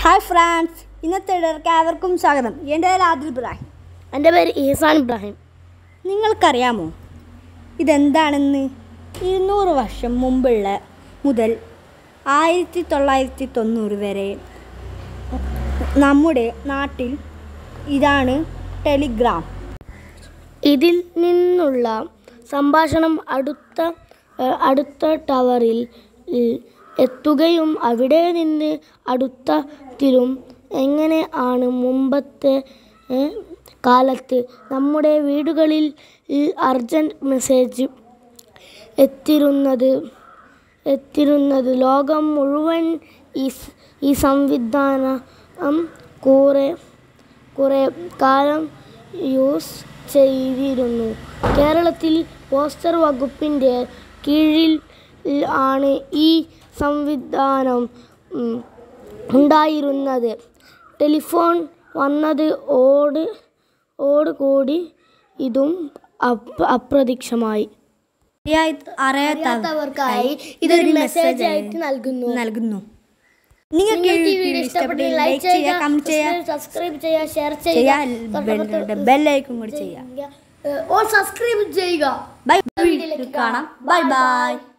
hi France ഇന്നത്തെ ഇടർക്ക് ഏവർക്കും സ്വാഗതം എൻ്റെ പേര് ആദിൽ ഇബ്രാഹിം എൻ്റെ പേര് ഇഹസാൻ ഇബ്രാഹിം നിങ്ങൾക്കറിയാമോ ഇതെന്താണെന്ന് ഇരുന്നൂറ് വർഷം മുമ്പുള്ള മുതൽ ആയിരത്തി തൊള്ളായിരത്തി തൊണ്ണൂറ് വരെ നമ്മുടെ നാട്ടിൽ ഇതാണ് ടെലിഗ്രാം ഇതിൽ നിന്നുള്ള സംഭാഷണം അടുത്ത ഏഹ്, അടുത്ത ടവറിൽ ഏഹ്, എത്തുകയും അവിടെ നിന്ന് അടുത്തത്തിലും എങ്ങനെ ആണ് മുമ്പത്തെ ഏഹ്, കാലത്ത് നമ്മുടെ വീടുകളിൽ അർജൻറ്റ് മെസ്സേജ് എത്തിരുന്നത് എത്തിരുന്നത് ലോകം മുഴുവൻ ഈ സ്- ഈ സംവിധാനം കുറെ കുറേ കാലം യൂസ് ചെയ്തിരുന്നു കേരളത്തിൽ പോസ്റ്റർ വകുപ്പിൻ്റെ കീഴിൽ ആണ് ഈ സംവിധാനം ഉം, ഉണ്ടായിരുന്നത് ടെലിഫോൺ വന്നത് ഓട് ഓട് കൂടി ഇതും അപ് അപ്രത്യക്ഷമായി അറിയാത്തവർക്കായി ഇതൊരു മെസ്സേജ് ആയിട്ട് നൽകുന്നു നൽകുന്നു നിങ്ങൾക്ക് ഈ വീഡിയോ ഇഷ്ടപ്പെട്ടെങ്കിൽ ലൈക്ക് ചെയ്യുക കമന്റ് ചെയ്യുക സബ്സ്ക്രൈബ് ചെയ്യുക ഷെയർ ചെയ്യുക ബെല്ലൈക്കും കൂടി ചെയ്യുക ഓൾ സബ്സ്ക്രൈബ് ചെയ്യുക ബൈ കാണാം ബൈ ബൈ